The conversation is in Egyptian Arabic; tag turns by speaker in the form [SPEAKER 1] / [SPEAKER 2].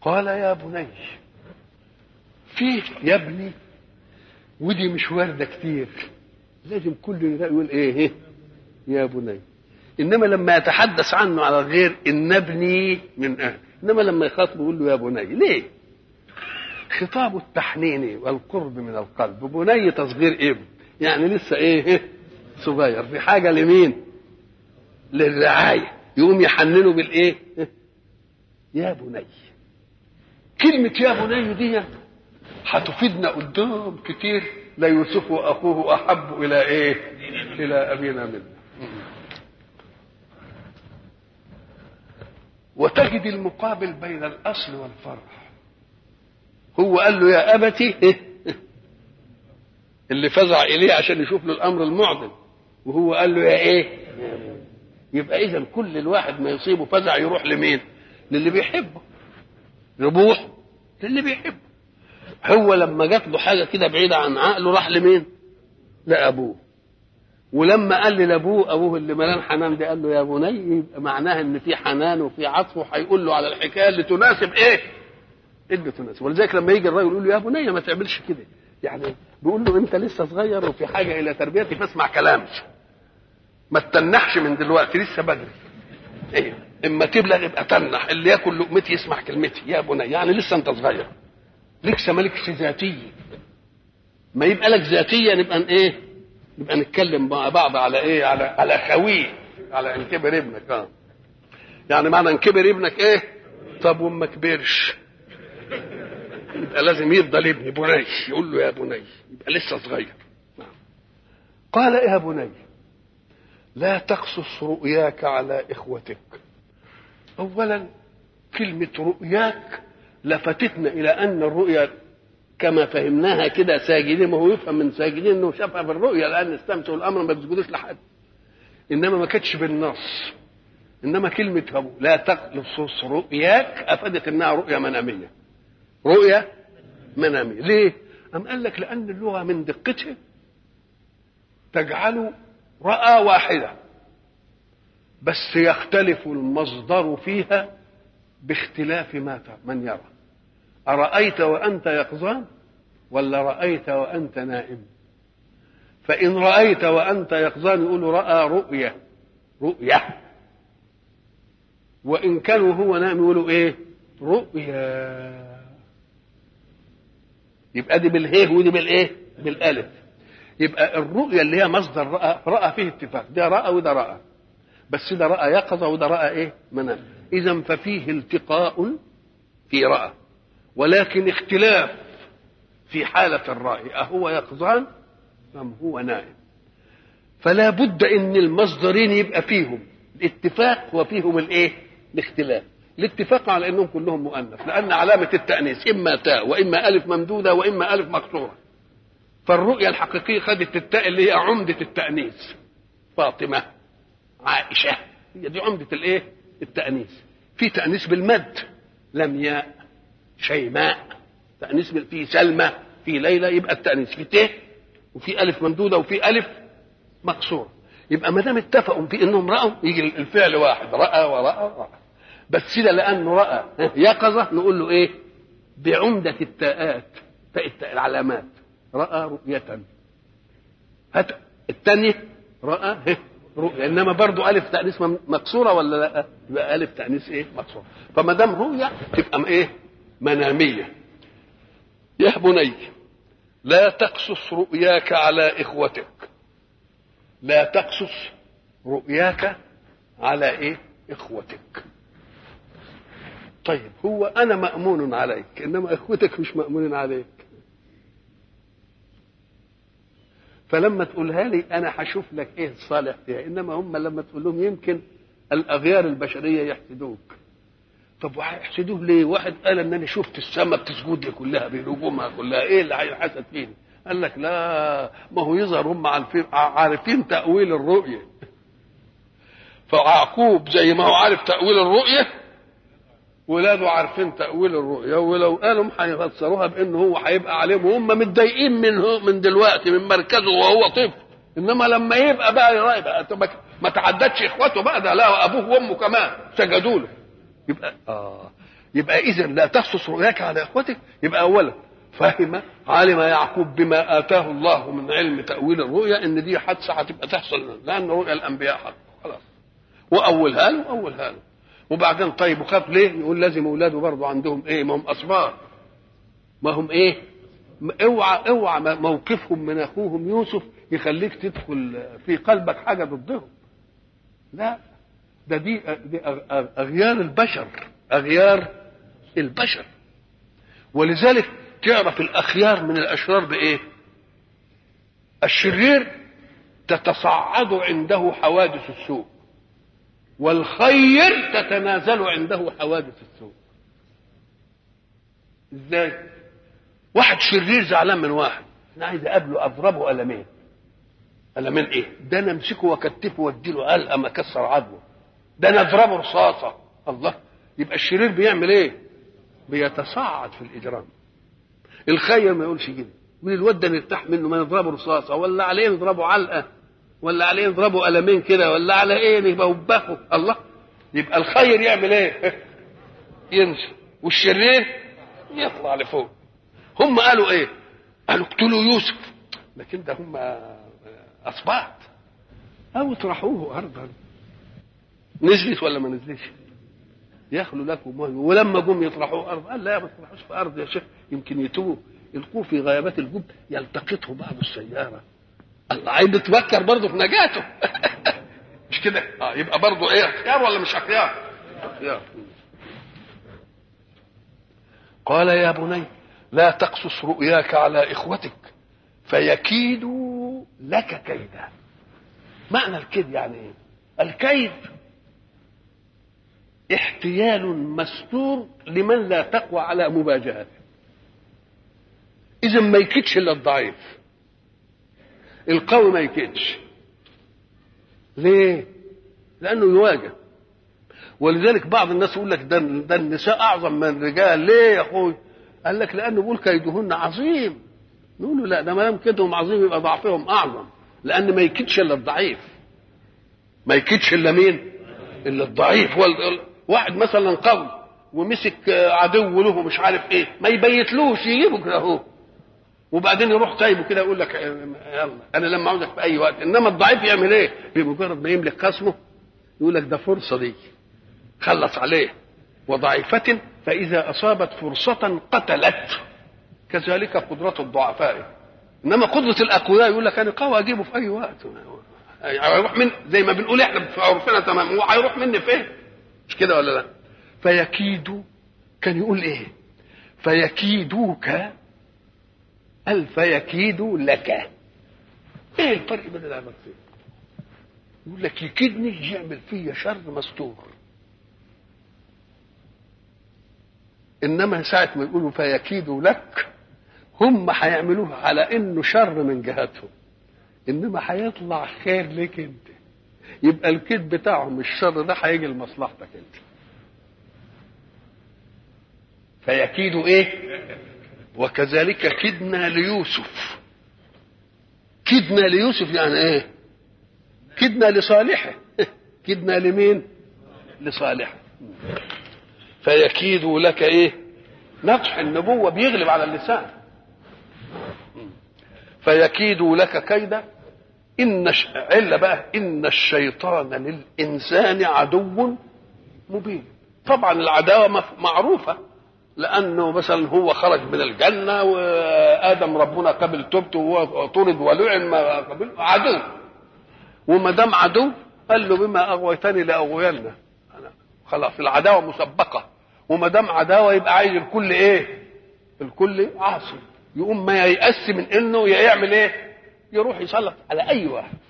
[SPEAKER 1] قال يا بني فيه يا ابني ودي مش وارده كتير لازم كل يقول ايه إيه؟ يا بني انما لما يتحدث عنه على الغير ان ابني من اهل انما لما يخاطبه يقول له يا بني ليه خطاب التحنين والقرب من القلب بني تصغير ابن يعني لسه ايه إيه؟ صغير في حاجه لمين للرعايه يقوم يحننه بالايه إيه؟ يا بني كلمة يا بني دي هتفيدنا قدام كتير لا يوسف واخوه احب الى ايه؟ الى ابينا منا. وتجد المقابل بين الاصل والفرع. هو قال له يا ابتي اللي فزع اليه عشان يشوف له الامر المعضل وهو قال له يا ايه؟ يبقى اذا كل الواحد ما يصيبه فزع يروح لمين؟ للي بيحبه. يروح للي بيحبه. هو لما جات له حاجه كده بعيده عن عقله راح لمين؟ لابوه ولما قال لابوه ابوه اللي ملان حنان ده قال له يا بني يبقى معناها ان في حنان وفي عطف وهيقول له على الحكايه اللي تناسب ايه؟ اللي تناسب ولذلك لما يجي الراجل يقول له يا بني ما تعملش كده يعني بيقول له انت لسه صغير وفي حاجه الى تربيتي فاسمع كلامي ما تتنحش من دلوقتي لسه بدري ايه اما تبلغ يبقى تنح اللي ياكل لقمتي يسمع كلمتي يا بني يعني لسه انت صغير لسه مالكش ذاتيه ما يبقى لك ذاتيه نبقى ايه نبقى نتكلم مع بعض على ايه على على خويه على ان كبر ابنك اه يعني معنى ان كبر ابنك ايه طب وما كبرش يبقى لازم يفضل ابني بني يقول له يا بني يبقى لسه صغير قال يا بني لا تقصص رؤياك على اخوتك اولا كلمه رؤياك لفتتنا الى ان الرؤيا كما فهمناها كده ساجدين ما هو يفهم من ساجدين انه شافها في الرؤيا لان استمتعوا الامر ما بيسجدوش لحد انما ما كانتش بالنص انما كلمه أبو لا تقصص رؤياك افادت انها رؤيا مناميه رؤيا مناميه ليه؟ أم قال لك لأن اللغة من دقتها تجعل رأى واحدة بس يختلف المصدر فيها باختلاف ما من يرى أرأيت وأنت يقظان ولا رأيت وأنت نائم فإن رأيت وأنت يقظان يقول رأى رؤية رؤية وإن كانوا هو نائم يقولوا إيه رؤيا يبقى دي بالهيه ودي بالايه بالالف يبقى الرؤيا اللي هي مصدر راى راى فيه اتفاق ده راى وده راى بس ده راى يقظه وده راى ايه منام اذا ففيه التقاء في راى ولكن اختلاف في حالة الرأي أهو يقظان أم هو نائم فلا بد ان المصدرين يبقى فيهم الاتفاق وفيهم الايه الاختلاف الاتفاق على انهم كلهم مؤنث لان علامه التانيث اما تاء واما الف ممدوده واما الف مكسوره فالرؤيه الحقيقيه خدت التاء اللي هي عمده التانيث فاطمه عائشه هي دي عمده الايه التانيث في تانيث بالمد لمياء شيماء تانيث في سلمى في ليلى يبقى التانيث في ت وفي الف ممدوده وفي الف مكسوره يبقى ما دام اتفقوا في انهم راوا يجي الفعل واحد راى وراى وراى بس ده لانه راى يقظه نقول له ايه بعمده التاءات تاء العلامات راى رؤيه هات الثانيه راى رؤيا انما برضه الف تانيث مكسوره ولا لا يبقى الف تانيث ايه مكسوره فما دام رؤيا تبقى ايه مناميه يا بني لا تقصص رؤياك على اخوتك لا تقصص رؤياك على ايه اخوتك طيب هو انا مامون عليك انما اخوتك مش مامونين عليك فلما تقولها لي انا هشوف لك ايه الصالح فيها انما هم لما تقول لهم يمكن الاغيار البشريه يحسدوك طب وهيحسدوه ليه؟ واحد قال ان انا شفت السماء بتسجد لي كلها بنجومها كلها ايه اللي هيحسد فيني؟ قال لك لا ما هو يظهر هم عارفين عارفين تاويل الرؤيه فيعقوب زي ما هو عارف تاويل الرؤيه ولاده عارفين تاويل الرؤيه ولو قالوا هيفسروها بان هو هيبقى عليهم وهم متضايقين منه من دلوقتي من مركزه وهو طفل انما لما يبقى بقى يراقب بقى ما تعدتش اخواته بقى ده لا ابوه وامه كمان سجدوا له يبقى اه يبقى اذا لا تخصص رؤياك على اخوتك يبقى اولا فهم علم يعقوب بما اتاه الله من علم تاويل الرؤيا ان دي حادثه هتبقى تحصل لان رؤيا الانبياء حق خلاص واولها له اولها له وبعدين طيب وخاف ليه؟ يقول لازم اولاده برضه عندهم ايه؟ ما هم اصبار ما هم ايه؟ اوعى اوعى موقفهم من اخوهم يوسف يخليك تدخل في قلبك حاجه ضدهم لا ده دي, دي اغيار البشر اغيار البشر ولذلك تعرف الاخيار من الاشرار بايه الشرير تتصعد عنده حوادث السوء والخير تتنازل عنده حوادث السوء ازاي واحد شرير زعلان من واحد انا عايز اقابله اضربه قلمين قلمين ايه ده انا امسكه واكتفه واديله علقه اكسر عظمه ده انا اضربه رصاصه الله يبقى الشرير بيعمل ايه بيتصاعد في الاجرام الخير ما يقولش كده يقول الواد ده نرتاح منه ما نضربه رصاصه ولا عليه نضربه علقه ولا عليه نضربه قلمين كده ولا على ايه نبقى وبخه الله يبقى الخير يعمل ايه ينزل والشرير يطلع لفوق هم قالوا ايه قالوا اقتلوا يوسف لكن ده هم اصبات او اطرحوه ارضا نزلت ولا ما نزلتش يخلو لكم ولما جم يطرحوه ارض قال لا ما تطرحوش في ارض يا شيخ يمكن يتوه يلقوه في غيابات الجب يلتقطه بعض السياره الله عايز يتفكر برضه في نجاته مش كده اه يبقى برضه ايه اختيار ولا مش اختيار اختيار قال يا بني لا تقصص رؤياك على اخوتك فيكيدوا لك كيدا معنى الكيد يعني ايه الكيد احتيال مستور لمن لا تقوى على مواجهته اذا ما يكيدش الا الضعيف القوي ما يكيدش ليه لانه يواجه ولذلك بعض الناس يقول لك ده, ده النساء اعظم من الرجال ليه يا اخوي قال لك لانه بيقول كيدهن عظيم نقول له لا ده ما دام كيدهم عظيم يبقى ضعفهم اعظم لان ما يكيدش الا الضعيف ما يكيدش الا مين الا الضعيف واحد مثلا قوي ومسك عدو له مش عارف ايه ما يبيتلوش يجيبه كده اهو وبعدين يروح سايبه كده يقول لك يلا انا لما عاوزك في اي وقت انما الضعيف يعمل ايه بمجرد ما يملك خصمه يقول لك ده فرصه دي خلص عليه وضعيفة فإذا أصابت فرصة قتلت كذلك قدرة الضعفاء إنما قدرة الأقوياء يقول لك أنا قوي أجيبه في أي وقت هيروح من زي ما بنقول إحنا في عرفنا تمام هو هيروح مني فين؟ مش كده ولا لا؟ فيكيد كان يقول إيه؟ فيكيدوك قال فيكيد لك ايه الفرق بين العبارتين يقول لك يكيدني يعمل فيا شر مستور انما ساعه ما يقولوا فيكيدوا لك هم هيعملوه على انه شر من جهتهم انما هيطلع خير لك انت يبقى الكيد بتاعهم الشر ده هيجي لمصلحتك انت فيكيدوا ايه وكذلك كدنا ليوسف كدنا ليوسف يعني ايه كدنا لصالحه كدنا لمين لصالحه فيكيد لك ايه نطح النبوه بيغلب على اللسان فيكيد لك كيدا ان ش... عله بقى ان الشيطان للانسان عدو مبين طبعا العداوه معروفه لانه مثلا هو خرج من الجنه وادم ربنا قبل توبته وهو طرد ولعن ما قبل عدو وما دام عدو قال له بما اغويتني لاغوين خلاص العداوه مسبقه وما دام عداوه يبقى عايز الكل ايه؟ الكل عاصي يقوم ما ييأس من انه يعمل ايه؟ يروح يسلط على اي واحد